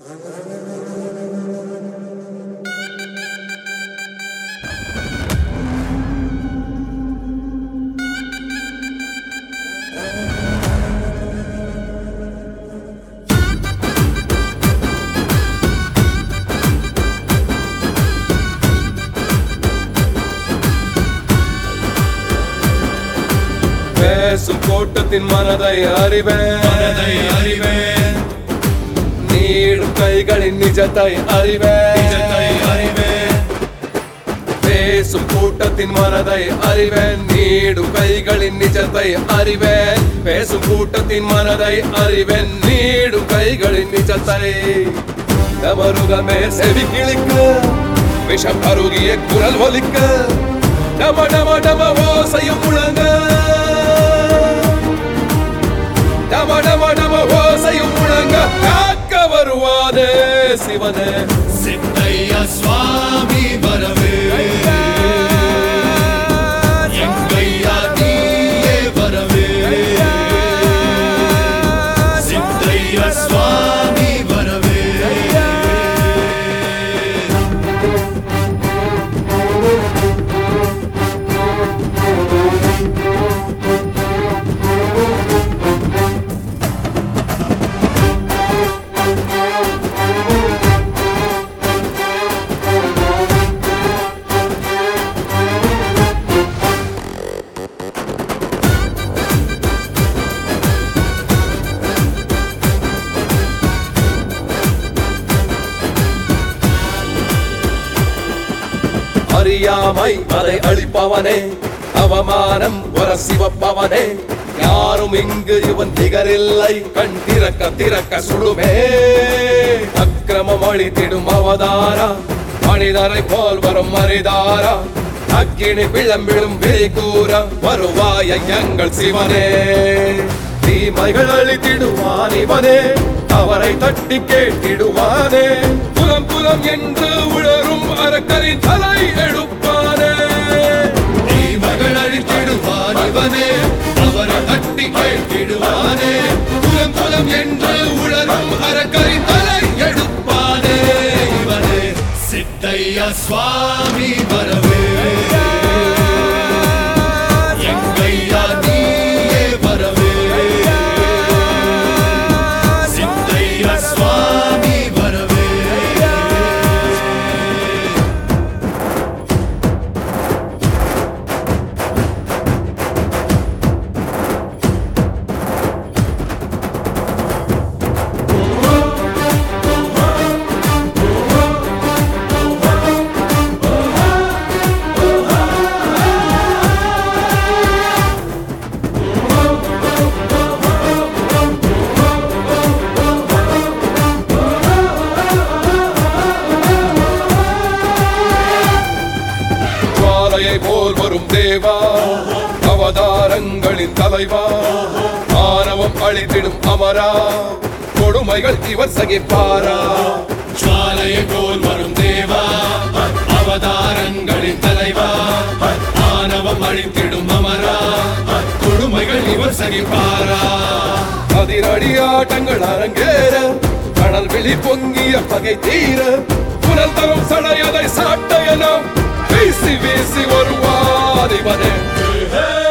பேசும் கூட்டத்தின் மனதை அறிவேன் மனதை அறிவேன் நீடும் கைகளின் நிஜத்தை அறிவேன் நிஜத்தை அறிவேன் பேசும் கூட்டத்தின் மனதை அறிவேன் நீடும் கைகளின் நிஜத்தை அறிவேன் பேசும் கூட்டத்தின் மனதை அறிவேன் நீடும் கைகளின் நிஜத்தை தமருகமே செவி கிழிக்க விஷம் அருகிய குரல் ஒலிக்க டம டம டம ஓசையும் முழங்க டம டம டம ஓசையும் முழங்க காக்க வருவானே சிவனே சித்தையா சுவாமி வரவே எங்கையா நீயே வரவே சித்தையா சுவாமி வரவே அறியாமை அதை அழிப்பவனே அவமானம் வர சிவப்பவனே யாரும் இங்கு இவன் திகரில்லை கண் திறக்க திறக்க சுடுமே அக்கிரமம் அழித்திடும் அவதாரா மனிதரை போல் வரும் மரிதாரா அக்கினி பிளம்பிடும் விழி கூற வருவாய எங்கள் சிவனே தீமைகள் அழித்திடுவான் இவனே அவரை தட்டி கேட்டிடுவானே புலம் புலம் என்று உழரும் அரக்கரின் தலை எடுப்பானே தீமகள் அழித்திடுவான் இவனே அவரை தட்டி கேட்டிடுவானே குலம் குலம் என்று உளரும் அரக்கரின் தலை எடுப்பானே இவனே சித்தையா சுவாமி வரவே எங்கையா நீயே வரவே சித்தையா சுவாமி வரவே ஜுவாலையை போல் வரும் தேவா அவதாரங்களின் தலைவா ஆணவம் அழித்திடும் அமரா கொடுமைகள் இவர் சகிப்பாரா ஜுவாலையை போல் வரும் தேவா அவதாரங்களின் தலைவா ஆணவம் அழித்திடும் அமரா கொடுமைகள் இவர் சகிப்பாரா அதிரடி ஆட்டங்கள் அரங்கேற கடல் விழி பொங்கிய பகை தீர புனல் தரும் சடையதை சாட்டையெல்லாம் வீசி வீசி வருவார் இவனே